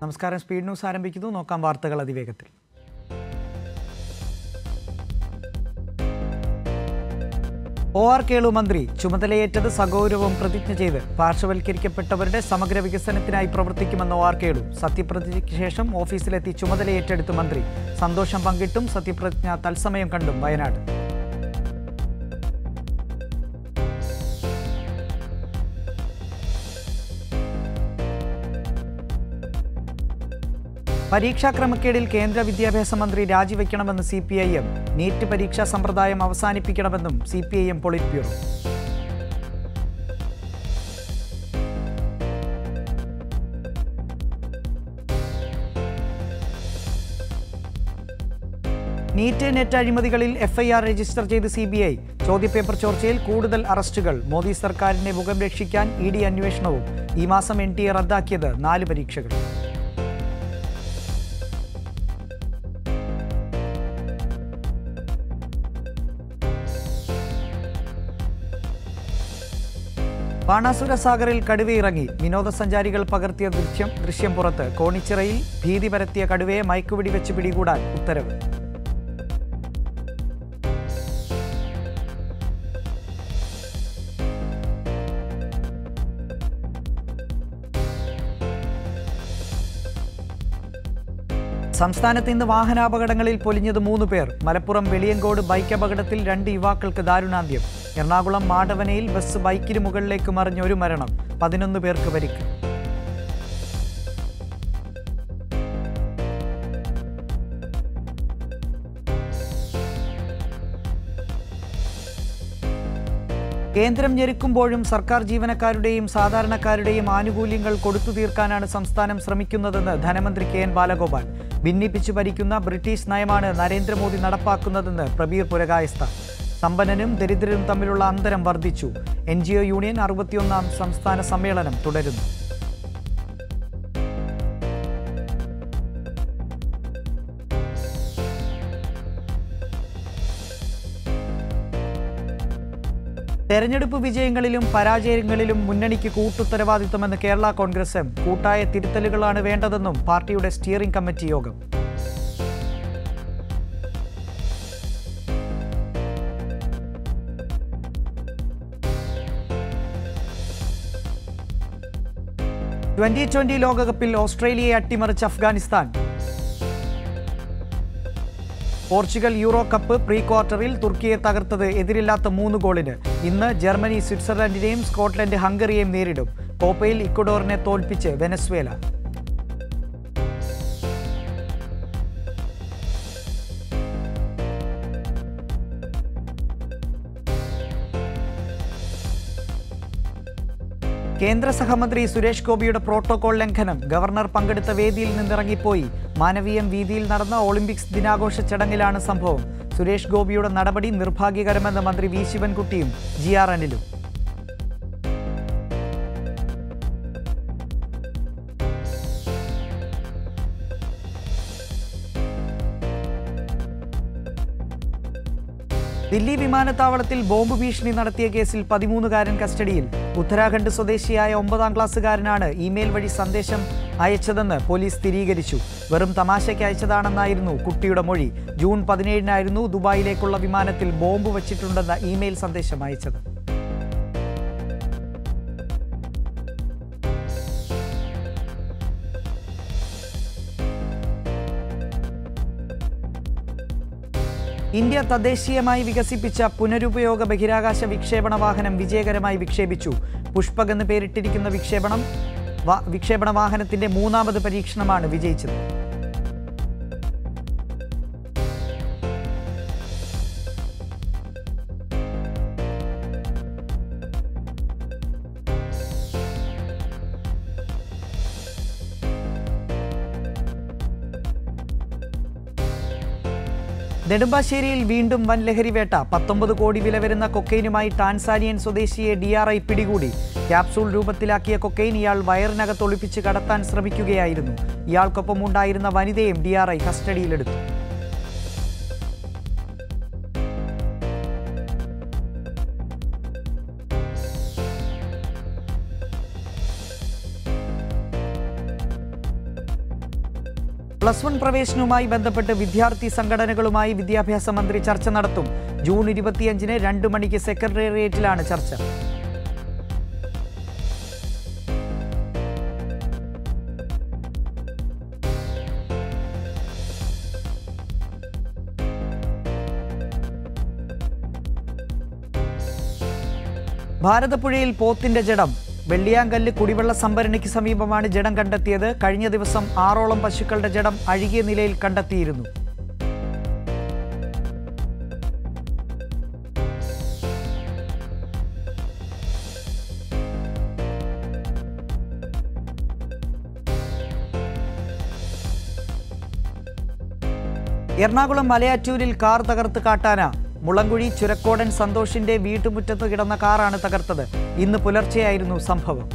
നമസ്കാരം speed news ആരംഭിക്കുന്നു നോക്കാം വാർത്തകൾ അതിവേഗത്തിൽ ഒ ആർ കേളു മന്ത്രി ചുമതലയേറ്റത് സഗൗരവം പ്രതിജ്ഞ ചെയ്ത് പാർശ്വവൽക്കരിക്കപ്പെട്ടവരുടെ സമഗ്ര വികസനത്തിനായി പ്രവർത്തിക്കുമെന്ന് ഒ ആർ കേളു സത്യപ്രതിജ്ഞയ്ക്ക് ശേഷം ഓഫീസിലെത്തി ചുമതലയേറ്റെടുത്ത് മന്ത്രി സന്തോഷം പങ്കിട്ടും സത്യപ്രതിജ്ഞ തത്സമയം കണ്ടും വയനാട് പരീക്ഷാ ക്രമക്കേടിൽ കേന്ദ്ര വിദ്യാഭ്യാസ മന്ത്രി രാജിവെക്കണമെന്ന് C P I M NEET പരീക്ഷാ സമ്പ്രദായം അവസാനിപ്പിക്കണമെന്നും C P I M polit bureau NEET NET അഴിമതികളിൽ എഫ്ഐആർ രജിസ്റ്റർ ചെയ്ത് സി ബി ഐ ചോദ്യപേപ്പർ ചോർച്ചയിൽ കൂടുതൽ അറസ്റ്റുകൾ മോദി സർക്കാരിന്റെ മുഖം രക്ഷിക്കാൻ ഇ ഡി അന്വേഷണവും ഈ മാസം എൻ ടി എ റദ്ദാക്കിയത് നാല് പരീക്ഷകൾ ബാണാസുര സാഗറിൽ കടുവയിറങ്ങി വിനോദസഞ്ചാരികൾ പകർത്തിയ ദൃശ്യം ദൃശ്യം പുറത്ത് കോണിച്ചിറയിൽ ഭീതി പരത്തിയ കടുവയെ മയക്കുവെടി വെച്ച് പിടികൂടാൻ ഉത്തരവ് സംസ്ഥാനത്ത് ഇന്ന് വാഹനാപകടങ്ങളിൽ പൊലിഞ്ഞത് മൂന്ന് പേർ മലപ്പുറം വെളിയങ്കോട് ബൈക്ക് അപകടത്തിൽ രണ്ട് യുവാക്കൾക്ക് ദാരുണാന്ത്യം എറണാകുളം മാടവനയിൽ ബസ് ബൈക്കിന് മുകളിലേക്ക് മറിഞ്ഞ ഒരു മരണം പതിനൊന്ന് പേർക്ക് പരിക്ക് കേന്ദ്രം ഞെരുക്കുമ്പോഴും സർക്കാർ ജീവനക്കാരുടെയും സാധാരണക്കാരുടെയും ആനുകൂല്യങ്ങൾ കൊടുത്തു തീർക്കാനാണ് സംസ്ഥാനം ശ്രമിക്കുന്നതെന്ന് ധനമന്ത്രി കെ എൻ ബാലഗോപാൽ ഭിന്നിപ്പിച്ചു ഭരിക്കുന്ന ബ്രിട്ടീഷ് നയമാണ് നരേന്ദ്രമോദി നടപ്പാക്കുന്നതെന്ന് പ്രബീർ പുരകായസ്ഥ സമ്പന്നനും ദരിദ്രരും തമ്മിലുള്ള അന്തരം വർദ്ധിച്ചു എൻ ജി ഒ യൂണിയൻ അറുപത്തിയൊന്നാം സംസ്ഥാന സമ്മേളനം തുടരുന്നു തെരഞ്ഞെടുപ്പ് വിജയങ്ങളിലും പരാജയങ്ങളിലും മുന്നണിക്ക് കൂട്ടുത്തരവാദിത്തമെന്ന് കേരള കോൺഗ്രസ് എം കൂട്ടായ തിരുത്തലുകളാണ് വേണ്ടതെന്നും പാർട്ടിയുടെ സ്റ്റിയറിംഗ് കമ്മിറ്റി യോഗം ട്വന്റി ട്വന്റി ലോകകപ്പിൽ ഓസ്ട്രേലിയയെ അട്ടിമറിച്ച് Afghanistan Portugal Euro cup pre ക്വാർട്ടറിൽ തുർക്കിയെ തകർത്തത് എതിരില്ലാത്ത മൂന്ന് ഗോളിന് ഇന്ന് ജർമ്മനി സ്വിറ്റ്സർലൻഡിനെയും സ്കോട്ട്ലൻഡ് ഹംഗറിയെയും നേരിടും കോപ്പയിൽ ഇക്വഡോറിനെ തോൽപ്പിച്ച് വെനസ്വേല കേന്ദ്ര സഹമന്ത്രി സുരേഷ് ഗോപിയുടെ പ്രോട്ടോകോൾ ലംഘനം ഗവർണർ പങ്കെടുത്ത വേദിയിൽ നിന്നിറങ്ങിപ്പോയി മാനവീയം വീതിയിൽ നടന്ന ഒളിമ്പിക്സ് ദിനാഘോഷ ചടങ്ങിലാണ് സംഭവം സുരേഷ് ഗോപിയുടെ നടപടി നിർഭാഗ്യകരമെന്ന് മന്ത്രി വി ശിവൻകുട്ടിയും ജി ആർ അനിലും ദില്ലി വിമാനത്താവളത്തിൽ ബോംബ് ഭീഷണി നടത്തിയ കേസിൽ പതിമൂന്നുകാരൻ കസ്റ്റഡിയിൽ ഉത്തരാഖണ്ഡ് സ്വദേശിയായ ഒമ്പതാം ക്ലാസ്സുകാരനാണ് ഇമെയിൽ വഴി സന്ദേശം അയച്ചതെന്ന് പോലീസ് സ്ഥിരീകരിച്ചു വെറും തമാശയ്ക്ക് അയച്ചതാണെന്നായിരുന്നു കുട്ടിയുടെ മൊഴി ജൂൺ പതിനേഴിനായിരുന്നു ദുബായിലേക്കുള്ള വിമാനത്തിൽ ബോംബ് വച്ചിട്ടുണ്ടെന്ന ഇമെയിൽ സന്ദേശം അയച്ചത് ഇന്ത്യ തദ്ദേശീയമായി വികസിപ്പിച്ച പുനരുപയോഗ ബഹിരാകാശ വിക്ഷേപണ വാഹനം വിജയകരമായി വിക്ഷേപിച്ചു പുഷ്പക് എന്ന് പേരിട്ടിരിക്കുന്ന വിക്ഷേപണം വാ- വിക്ഷേപണ വാഹനത്തിന്റെ മൂന്നാമത് പരീക്ഷണമാണ് വിജയിച്ചത് നെടുമ്പാശ്ശേരിയിൽ വീണ്ടും വൻ ലഹരി വേട്ട പത്തൊമ്പത് കോടി വില വരുന്ന കൊക്കൈനുമായി ടാൻസാനിയൻ സ്വദേശിയെ ഡി ആർ ഐ പിടികൂടി ക്യാപ്സൂൾ രൂപത്തിലാക്കിയ കൊക്കൈൻ ഇയാൾ വയറിനകത്ത് ഒളിപ്പിച്ച് കടത്താൻ ശ്രമിക്കുകയായിരുന്നു ഇയാൾക്കൊപ്പം ഉണ്ടായിരുന്ന വനിതയും ഡി ആർ ഐ കസ്റ്റഡിയിലെടുത്തു പ്ലസ് വൺ പ്രവേശനവുമായി ബന്ധപ്പെട്ട് വിദ്യാർത്ഥി സംഘടനകളുമായി വിദ്യാഭ്യാസ മന്ത്രി ചർച്ച നടത്തും ജൂൺ ഇരുപത്തിയഞ്ചിന് രണ്ടു മണിക്ക് സെക്രട്ടേറിയറ്റിലാണ് ചർച്ച ഭാരതപ്പുഴയിൽ പോത്തിന്റെ ജഡം വെള്ളിയാങ്കല്ല് കുടിവെള്ള സംഭരണിക്ക് സമീപമാണ് ജഡം കണ്ടെത്തിയത് കഴിഞ്ഞ ദിവസം ആറോളം പശുക്കളുടെ ജഡം അഴുകിയ നിലയിൽ കണ്ടെത്തിയിരുന്നു എറണാകുളം മലയാറ്റൂരിൽ കാർ തകർത്ത് കാട്ടാന മുളങ്കുഴി ചുരക്കോടൻ സന്തോഷിന്റെ വീട്ടുമുറ്റത്ത് കിടന്ന കാറാണ് തകർത്തത് ഇന്ന് പുലർച്ചെയായിരുന്നു സംഭവം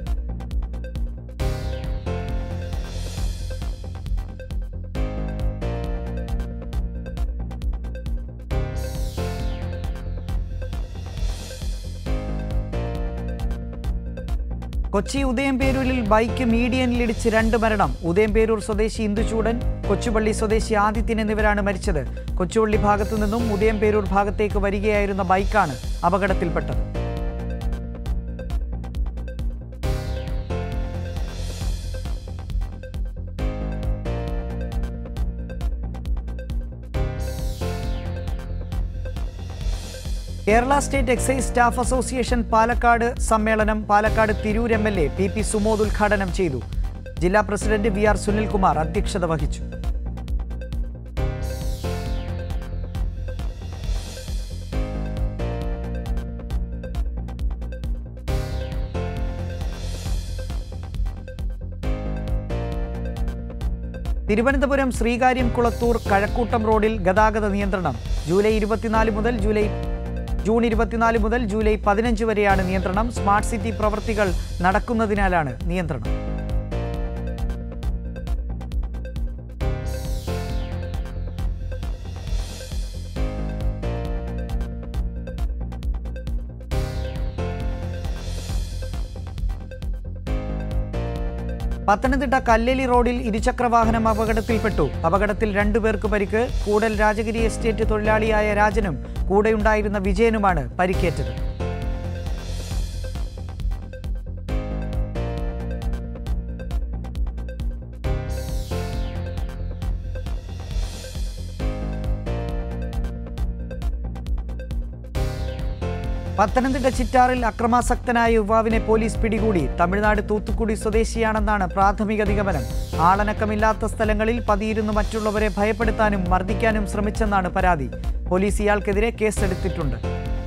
കൊച്ചി ഉദയംപേരൂരിൽ ബൈക്ക് മീഡിയനിലിടിച്ച് രണ്ട് മരണം ഉദയംപേരൂർ സ്വദേശി ഇന്ദുചൂടൻ കൊച്ചുപള്ളി സ്വദേശി ആദിത്യൻ എന്നിവരാണ് മരിച്ചത് കൊച്ചുപള്ളി ഭാഗത്തു നിന്നും ഉദയംപേരൂർ ഭാഗത്തേക്ക് വരികയായിരുന്ന ബൈക്കാണ് അപകടത്തിൽപ്പെട്ടത് Kerala state excise staff association Palakkad സമ്മേളനം Palakkad Tirur M L A P P Sumod ഉദ്ഘാടനം ചെയ്തു ജില്ലാ പ്രസിഡന്റ് വി ആർ സുനിൽകുമാർ അധ്യക്ഷത വഹിച്ചു തിരുവനന്തപുരം ശ്രീകാര്യം കുളത്തൂർ കഴക്കൂട്ടം റോഡിൽ ഗതാഗത നിയന്ത്രണം ജൂലൈ ഇരുപത്തിനാല് മുതൽ ജൂലൈ ജൂൺ ഇരുപത്തിനാല് മുതൽ ജൂലൈ പതിനഞ്ച് വരെയാണ് നിയന്ത്രണം സ്മാർട്ട് സിറ്റി പ്രവൃത്തികൾ നടക്കുന്നതിനാലാണ് നിയന്ത്രണം പത്തനംതിട്ട കല്ലേലി റോഡിൽ ഇരുചക്രവാഹനം അപകടത്തിൽപ്പെട്ടു അപകടത്തിൽ രണ്ടുപേർക്ക് പരിക്ക് കൂടൽ രാജഗിരി എസ്റ്റേറ്റ് തൊഴിലാളിയായ രാജനും കൂടെയുണ്ടായിരുന്ന വിജയനുമാണ് പരിക്കേറ്റത് പത്തനംതിട്ട ചിറ്റാറിൽ അക്രമാസക്തനായ യുവാവിനെ പോലീസ് പിടികൂടി തമിഴ്നാട് തൂത്തുക്കുടി സ്വദേശിയാണെന്നാണ് പ്രാഥമിക നിഗമനം ആളനക്കമില്ലാത്ത സ്ഥലങ്ങളിൽ പതിയിരുന്ന് മറ്റുള്ളവരെ ഭയപ്പെടുത്താനും മർദ്ദിക്കാനും ശ്രമിച്ചെന്നാണ് പരാതി പോലീസ് ഇയാൾക്കെതിരെ കേസെടുത്തിട്ടുണ്ട്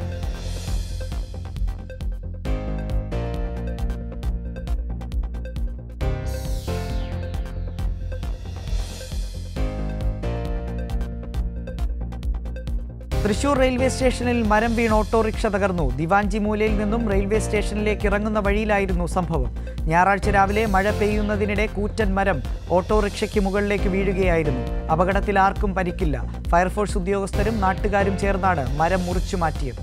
തൃശൂർ റെയിൽവേ സ്റ്റേഷനിൽ മരം വീണ് ഓട്ടോറിക്ഷ തകർന്നു ദിവാഞ്ചി മൂലയിൽ നിന്നും റെയിൽവേ സ്റ്റേഷനിലേക്ക് ഇറങ്ങുന്ന വഴിയിലായിരുന്നു സംഭവം ഞായറാഴ്ച രാവിലെ മഴ പെയ്യുന്നതിനിടെ കൂറ്റൻ മരം ഓട്ടോറിക്ഷയ്ക്ക് മുകളിലേക്ക് വീഴുകയായിരുന്നു അപകടത്തിൽ ആർക്കും പരിക്കില്ല ഫയർഫോഴ്സ് ഉദ്യോഗസ്ഥരും നാട്ടുകാരും ചേർന്നാണ് മരം മുറിച്ചു മാറ്റിയത്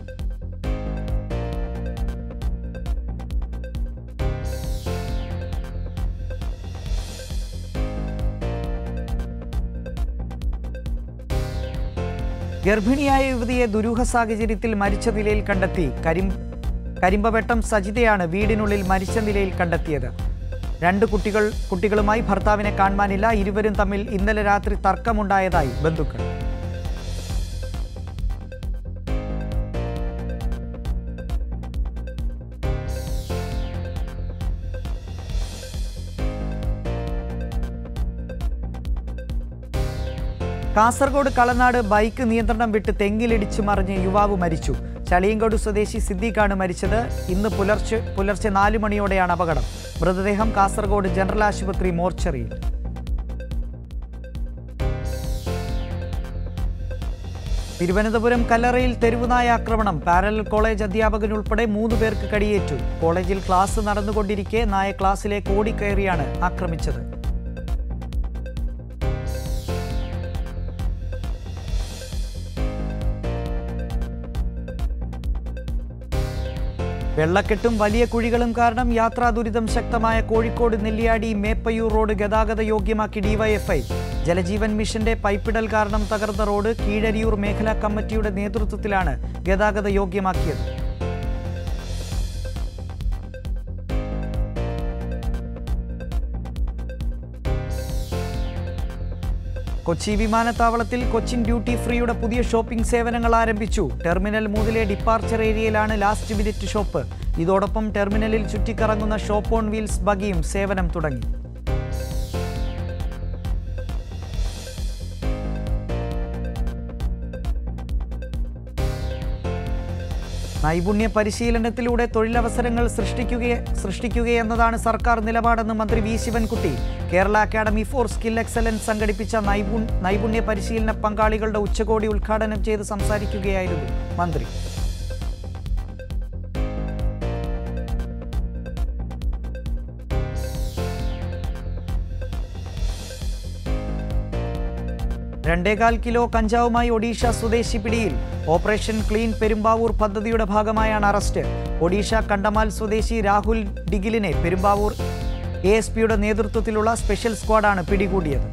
ഗർഭിണിയായ യുവതിയെ ദുരൂഹ സാഹചര്യത്തിൽ മരിച്ച നിലയിൽ കണ്ടെത്തി കരിം കരിമ്പവട്ടം സജിതയാണ് വീടിനുള്ളിൽ മരിച്ച നിലയിൽ കണ്ടെത്തിയത് രണ്ട് കുട്ടികൾ കുട്ടികളുമായി ഭർത്താവിനെ കാണുവാനില്ല ഇരുവരും തമ്മിൽ ഇന്നലെ രാത്രി തർക്കമുണ്ടായതായി ബന്ധുക്കൾ കാസർഗോഡ് കളനാട് ബൈക്ക് നിയന്ത്രണം വിട്ട് തെങ്ങിലിടിച്ചു മറിഞ്ഞ് യുവാവ് മരിച്ചു ചളിയങ്കോട് സ്വദേശി സിദ്ദീഖാണ് മരിച്ചത് ഇന്ന് പുലർച്ചെ പുലർച്ചെ നാലു മണിയോടെയാണ് അപകടം മൃതദേഹം കാസർഗോഡ് ജനറൽ ആശുപത്രി മോർച്ചറിയിൽ തിരുവനന്തപുരം കല്ലറയിൽ തെരുവുനായ ആക്രമണം പാരലൽ കോളേജ് അധ്യാപകനുൾപ്പെടെ മൂന്ന് പേർക്ക് കടിയേറ്റു കോളേജിൽ ക്ലാസ് നടന്നുകൊണ്ടിരിക്കെ നായ ക്ലാസ്സിലേക്ക് ഓടിക്കയറിയാണ് ആക്രമിച്ചത് വെള്ളക്കെട്ടും വലിയ കുഴികളും കാരണം യാത്രാ ദുരിതം ശക്തമായ കോഴിക്കോട് നെല്ലിയാടി മേപ്പയ്യൂർ റോഡ് ഗതാഗത യോഗ്യമാക്കി ഡിവൈഎഫ്ഐ ജലജീവൻ മിഷന്റെ പൈപ്പിടൽ കാരണം തകർന്ന റോഡ് കീഴരിയൂർ മേഖലാ കമ്മിറ്റിയുടെ നേതൃത്വത്തിലാണ് ഗതാഗത യോഗ്യമാക്കിയത് കൊച്ചി വിമാനത്താവളത്തിൽ കൊച്ചിൻ ഡ്യൂട്ടി ഫ്രീയുടെ പുതിയ ഷോപ്പിംഗ് സേവനങ്ങൾ ആരംഭിച്ചു ടെർമിനൽ മൂന്നിലെ ഡിപ്പാർച്ചർ ഏരിയയിലാണ് ലാസ്റ്റ് മിനിറ്റ് ഷോപ്പ് ഇതോടൊപ്പം ടെർമിനലിൽ ചുറ്റിക്കറങ്ങുന്ന ഷോപ്പ് ഓൺ വീൽസ് ബഗിയും സേവനം തുടങ്ങി നൈപുണ്യ പരിശീലനത്തിലൂടെ തൊഴിലവസരങ്ങൾ സൃഷ്ടിക്കുക സൃഷ്ടിക്കുകയെന്നതാണ് സർക്കാർ നിലപാടെന്ന് മന്ത്രി വി ശിവൻകുട്ടി Kerala academy for skill excellence സംഘടിപ്പിച്ച നൈപു നൈപുണ്യ പരിശീലന പങ്കാളികളുടെ ഉച്ചകോടി ഉദ്ഘാടനം ചെയ്ത് സംസാരിക്കുകയായിരുന്നു മന്ത്രി രണ്ടേകാൽ കിലോ കഞ്ചാവുമായി ഒഡീഷ സ്വദേശി പിടിയിൽ ഓപ്പറേഷൻ ക്ലീൻ പെരുമ്പാവൂർ പദ്ധതിയുടെ ഭാഗമായാണ് അറസ്റ്റ് ഒഡീഷ കണ്ടമാൽ സ്വദേശി രാഹുൽ ഡിഗിലിനെ പെരുമ്പാവൂർ എ എസ് പിയുടെ നേതൃത്വത്തിലുള്ള സ്പെഷ്യൽ സ്ക്വാഡാണ് പിടികൂടിയത്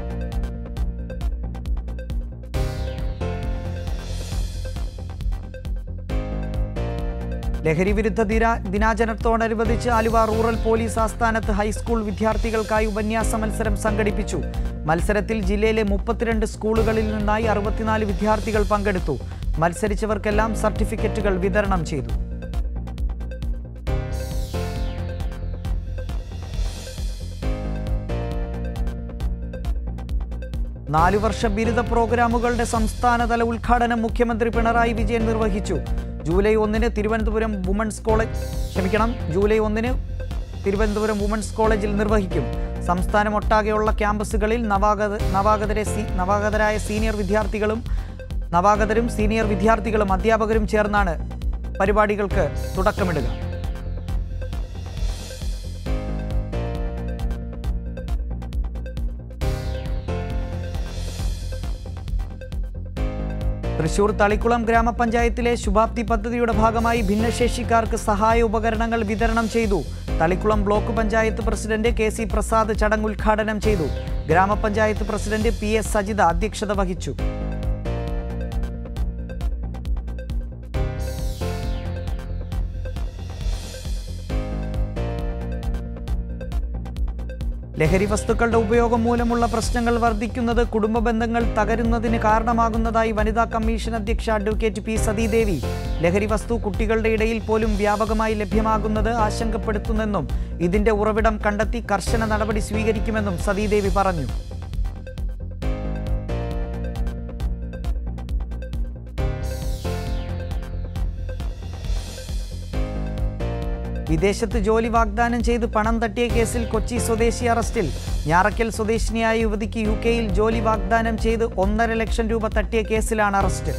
ലഹരി വിരുദ്ധ ദിന ദിനാചരണത്തോടനുബന്ധിച്ച് ആലുവ റൂറൽ പോലീസ് ആസ്ഥാനത്ത് ഹൈസ്കൂൾ വിദ്യാർത്ഥികൾക്കായി ഉപന്യാസ മത്സരം സംഘടിപ്പിച്ചു മത്സരത്തിൽ ജില്ലയിലെ മുപ്പത്തിരണ്ട് സ്കൂളുകളിൽ നിന്നായി അറുപത്തിനാല് വിദ്യാർത്ഥികൾ പങ്കെടുത്തു മത്സരിച്ചവർക്കെല്ലാം സർട്ടിഫിക്കറ്റുകൾ വിതരണം ചെയ്തു നാലു വർഷ ബിരുദ പ്രോഗ്രാമുകളുടെ സംസ്ഥാനതല ഉദ്ഘാടനം മുഖ്യമന്ത്രി പിണറായി വിജയൻ നിർവഹിച്ചു ജൂലൈ ഒന്നിന് തിരുവനന്തപുരം വുമൺസ് കോളേജ് ക്ഷമിക്കണം ജൂലൈ ഒന്നിന് തിരുവനന്തപുരം വുമൺസ് കോളേജിൽ നിർവഹിക്കും സംസ്ഥാനമൊട്ടാകെയുള്ള ക്യാമ്പസുകളിൽ നവാഗത നവാഗതരെ സീ നവാഗതരായ സീനിയർ വിദ്യാർത്ഥികളും നവാഗതരും സീനിയർ വിദ്യാർത്ഥികളും അധ്യാപകരും ചേർന്നാണ് പരിപാടികൾക്ക് തുടക്കമിടുക തൃശൂർ തളിക്കുളം ഗ്രാമപഞ്ചായത്തിലെ ശുഭാപ്തി പദ്ധതിയുടെ ഭാഗമായി ഭിന്നശേഷിക്കാർക്ക് സഹായ ഉപകരണങ്ങൾ വിതരണം ചെയ്തു Thalikulam block panchayat president K C Prasad ചടങ്ങ് ഉദ്ഘാടനം ചെയ്തു ഗ്രാമപഞ്ചായത്ത് പ്രസിഡന്റ് പി എസ് സജിത അധ്യക്ഷത വഹിച്ചു ലഹരി വസ്തുക്കളുടെ ഉപയോഗം മൂലമുള്ള പ്രശ്നങ്ങൾ വർദ്ധിക്കുന്നത് കുടുംബ ബന്ധങ്ങൾ തകരുന്നതിന് കാരണമാകുന്നതായി വനിതാ കമ്മീഷൻ അധ്യക്ഷ അഡ്വക്കേറ്റ് പി സതീദേവി ലഹരി വസ്തു കുട്ടികളുടെ ഇടയിൽ പോലും വ്യാപകമായി ലഭ്യമാകുന്നത് ആശങ്കപ്പെടുത്തുന്നെന്നും ഇതിന്റെ ഉറവിടം കണ്ടെത്തി കർശന നടപടി സ്വീകരിക്കുമെന്നും സതീദേവി പറഞ്ഞു വിദേശത്ത് ജോലി വാഗ്ദാനം ചെയ്ത് പണം തട്ടിയ കേസിൽ കൊച്ചി സ്വദേശി അറസ്റ്റിൽ ഞാറക്കൽ സ്വദേശിനിയായ യുവതിക്ക് യു കെയിൽ ജോലി വാഗ്ദാനം ചെയ്ത് ഒന്നര ലക്ഷം രൂപ തട്ടിയ കേസിലാണ് അറസ്റ്റ്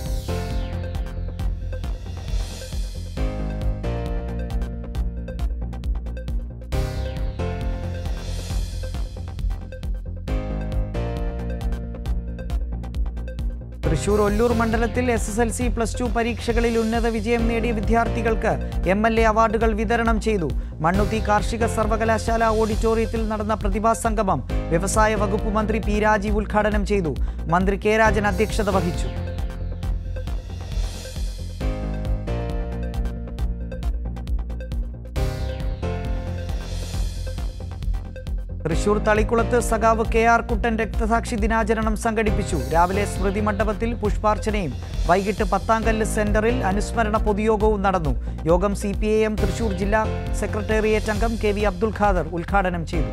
തൃശൂർ ഒല്ലൂർ മണ്ഡലത്തിൽ S S L C plus two പരീക്ഷകളിൽ ഉന്നത വിജയം നേടിയ വിദ്യാർത്ഥികൾക്ക് എം എൽ എ അവാർഡുകൾ വിതരണം ചെയ്തു മണ്ണുത്തി കാർഷിക സർവകലാശാല ഓഡിറ്റോറിയത്തിൽ നടന്ന പ്രതിഭാ സംഗമം വ്യവസായ വകുപ്പ് മന്ത്രി പി രാജീവ് ഉദ്ഘാടനം ചെയ്തു മന്ത്രി കെ രാജൻ അധ്യക്ഷത വഹിച്ചു തൃശൂർ തളിക്കുളത്ത് സഖാവ് കെ ആർ കുട്ടൻ രക്തസാക്ഷി ദിനാചരണം സംഘടിപ്പിച്ചു രാവിലെ സ്മൃതി മണ്ഡപത്തിൽ പുഷ്പാർച്ചനയും വൈകിട്ട് പത്താംകല്ല് സെന്ററിൽ അനുസ്മരണ പൊതുയോഗവും നടന്നു യോഗം C P I M Thrissur ജില്ലാ സെക്രട്ടേറിയറ്റ് അംഗം കെ വി അബ്ദുൽ ഖാദർ ഉദ്ഘാടനം ചെയ്തു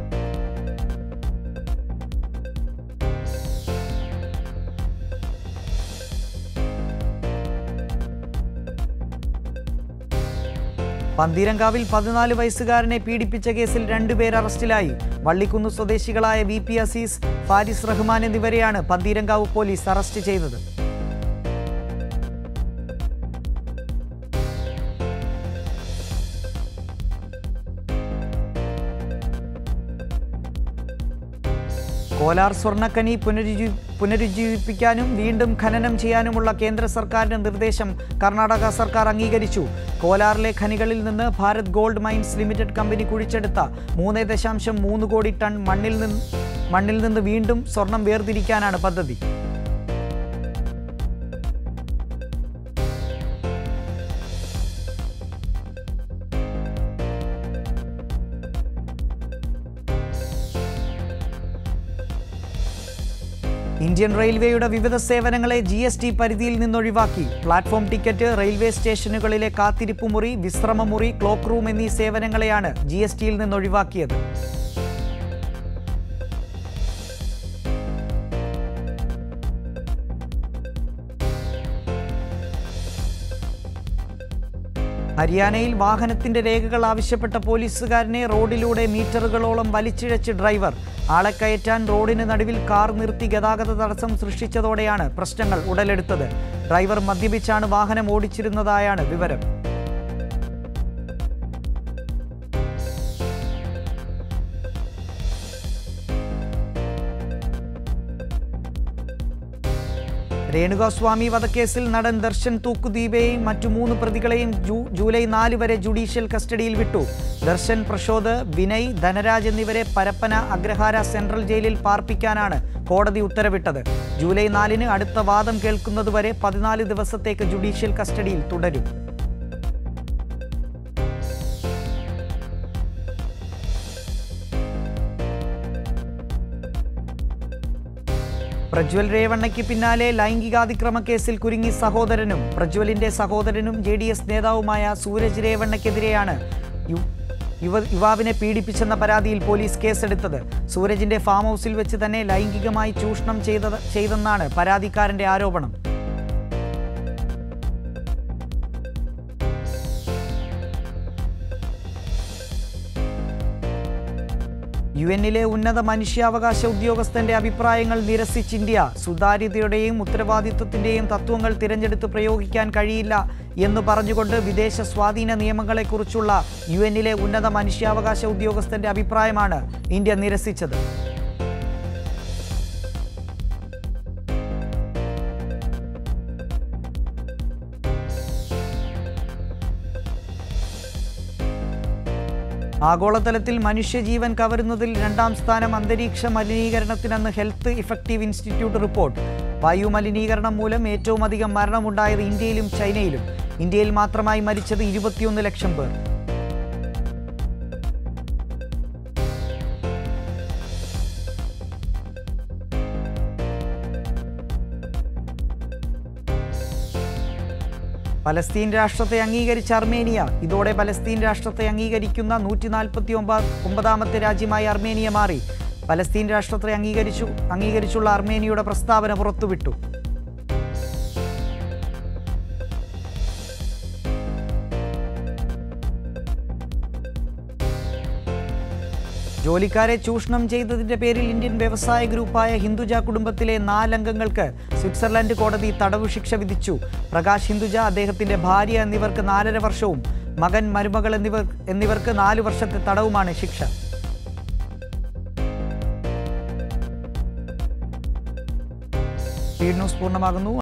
പന്തീരങ്കാവിൽ പതിനാല് വയസ്സുകാരനെ പീഡിപ്പിച്ച കേസിൽ രണ്ടുപേർ അറസ്റ്റിലായി വള്ളിക്കുന്ന് സ്വദേശികളായ വി പി അസീസ് ഫാരിസ് റഹ്മാൻ എന്നിവരെയാണ് പന്തീരങ്കാവ് പോലീസ് അറസ്റ്റ് ചെയ്തത് കോലാർ സ്വർണ്ണക്കനി പുനരുജ്ജീ പുനരുജ്ജീവിപ്പിക്കാനും വീണ്ടും ഖനനം ചെയ്യാനുമുള്ള കേന്ദ്ര സർക്കാരിന്റെ നിർദ്ദേശം കർണാടക സർക്കാർ അംഗീകരിച്ചു കോലാറിലെ ഖനികളിൽ നിന്ന് Bharat gold mines limited company കുഴിച്ചെടുത്ത മൂന്ന് ദശാംശം മൂന്ന് കോടി ടൺ മണ്ണിൽ നിന്ന് മണ്ണിൽ നിന്ന് വീണ്ടും സ്വർണം വേർതിരിക്കാനാണ് പദ്ധതി ഇന്ത്യൻ റെയിൽവേയുടെ വിവിധ സേവനങ്ങളെ ജി എസ് ടി പരിധിയിൽ നിന്നൊഴിവാക്കി പ്ലാറ്റ്ഫോം ടിക്കറ്റ് റെയിൽവേ സ്റ്റേഷനുകളിലെ കാത്തിരിപ്പ് മുറി വിശ്രമമുറി ക്ലോക്ക് റൂം എന്നീ സേവനങ്ങളെയാണ് ജി എസ് ടിയിൽ നിന്നൊഴിവാക്കിയത് ഹരിയാനയിൽ വാഹനത്തിന്റെ രേഖകൾ ആവശ്യപ്പെട്ട പോലീസുകാരനെ റോഡിലൂടെ മീറ്ററുകളോളം വലിച്ചിഴച്ച് ഡ്രൈവർ ആളെ കയറ്റാൻ റോഡിന് നടുവിൽ കാർ നിർത്തി ഗതാഗത തടസ്സം സൃഷ്ടിച്ചതോടെയാണ് പ്രശ്നങ്ങൾ ഉടലെടുത്തത് ഡ്രൈവർ മദ്യപിച്ചാണ് വാഹനം ഓടിച്ചിരുന്നതായാണ് വിവരം രേണുകാസ്വാമി വധക്കേസിൽ നടൻ ദർശൻ തൂക്കുദീപയെയും മറ്റു മൂന്ന് പ്രതികളെയും ജൂ ജൂലൈ നാല് വരെ ജുഡീഷ്യൽ കസ്റ്റഡിയിൽ വിട്ടു ദർശൻ പ്രശോദ് വിനയ് ധനരാജ് എന്നിവരെ പരപ്പന അഗ്രഹാര സെൻട്രൽ ജയിലിൽ പാർപ്പിക്കാനാണ് കോടതി ഉത്തരവിട്ടത് ജൂലൈ നാലിന് അടുത്ത വാദം കേൾക്കുന്നതുവരെ പതിനാല് ദിവസത്തേക്ക് ജുഡീഷ്യൽ കസ്റ്റഡിയിൽ തുടരും പ്രജ്വൽ രേവണ്ണയ്ക്ക് പിന്നാലെ ലൈംഗികാതിക്രമ കേസിൽ കുരുങ്ങി സഹോദരനും പ്രജ്വലിന്റെ സഹോദരനും ജെ ഡി എസ് നേതാവുമായ സൂരജ് രേവണ്ണയ്ക്കെതിരെയാണ് യു യുവ യുവാവിനെ പീഡിപ്പിച്ചെന്ന പരാതിയിൽ പോലീസ് കേസെടുത്തത് സൂരജിന്റെ ഫാം ഹൗസിൽ വെച്ച് തന്നെ ലൈംഗികമായി ചൂഷണം ചെയ്തത് ചെയ്തെന്നാണ് പരാതിക്കാരന്റെ ആരോപണം യു എന്നിലെ ഉന്നത മനുഷ്യാവകാശ ഉദ്യോഗസ്ഥന്റെ അഭിപ്രായങ്ങൾ നിരസിച്ച് ഇന്ത്യ സുതാര്യതയുടെയും ഉത്തരവാദിത്വത്തിന്റെയും തത്വങ്ങൾ തിരഞ്ഞെടുത്ത് പ്രയോഗിക്കാൻ കഴിയില്ല എന്ന് പറഞ്ഞുകൊണ്ട് വിദേശ സ്വാധീന നിയമങ്ങളെക്കുറിച്ചുള്ള യു എന്നിലെ ഉന്നത മനുഷ്യാവകാശ ഉദ്യോഗസ്ഥന്റെ അഭിപ്രായമാണ് ഇന്ത്യ നിരസിച്ചത് ആഗോളതലത്തിൽ മനുഷ്യജീവൻ കവരുന്നതിൽ രണ്ടാം സ്ഥാനം അന്തരീക്ഷ മലിനീകരണത്തിനെന്ന് ഹെൽത്ത് ഇഫക്റ്റീവ് ഇൻസ്റ്റിറ്റ്യൂട്ട് റിപ്പോർട്ട് വായു മലിനീകരണം മൂലം ഏറ്റവും അധികം മരണമുണ്ടായത് ഇന്ത്യയിലും ചൈനയിലും ഇന്ത്യയിൽ മാത്രമായി മരിച്ചത് ഇരുപത്തിയൊന്ന് ലക്ഷം പേർ പലസ്തീൻ രാഷ്ട്രത്തെ അംഗീകരിച്ച അർമേനിയ ഇതോടെ പലസ്തീൻ രാഷ്ട്രത്തെ അംഗീകരിക്കുന്ന നൂറ്റി നാൽപ്പത്തി ഒമ്പത് ഒമ്പതാമത്തെ രാജ്യമായി അർമേനിയ മാറി പലസ്തീൻ രാഷ്ട്രത്തെ അംഗീകരിച്ചു അംഗീകരിച്ചുള്ള അർമേനിയയുടെ പ്രസ്താവന പുറത്തുവിട്ടു ജോലിക്കാരെ ചൂഷണം ചെയ്തതിന്റെ പേരിൽ ഇന്ത്യൻ വ്യവസായ ഗ്രൂപ്പായ ഹിന്ദുജ കുടുംബത്തിലെ നാലംഗങ്ങൾക്ക് സ്വിറ്റ്സർലൻഡ് കോടതി തടവ് ശിക്ഷ വിധിച്ചു പ്രകാശ് ഹിന്ദുജ അദ്ദേഹത്തിന്റെ ഭാര്യ എന്നിവർക്ക് നാലര വർഷവും മകൻ മരുമകൾ എന്നിവർ എന്നിവർക്ക് നാലു വർഷത്തെ തടവുമാണ് ശിക്ഷ സ്പീഡ് ന്യൂസ് പൂർണ്ണമാകുന്നു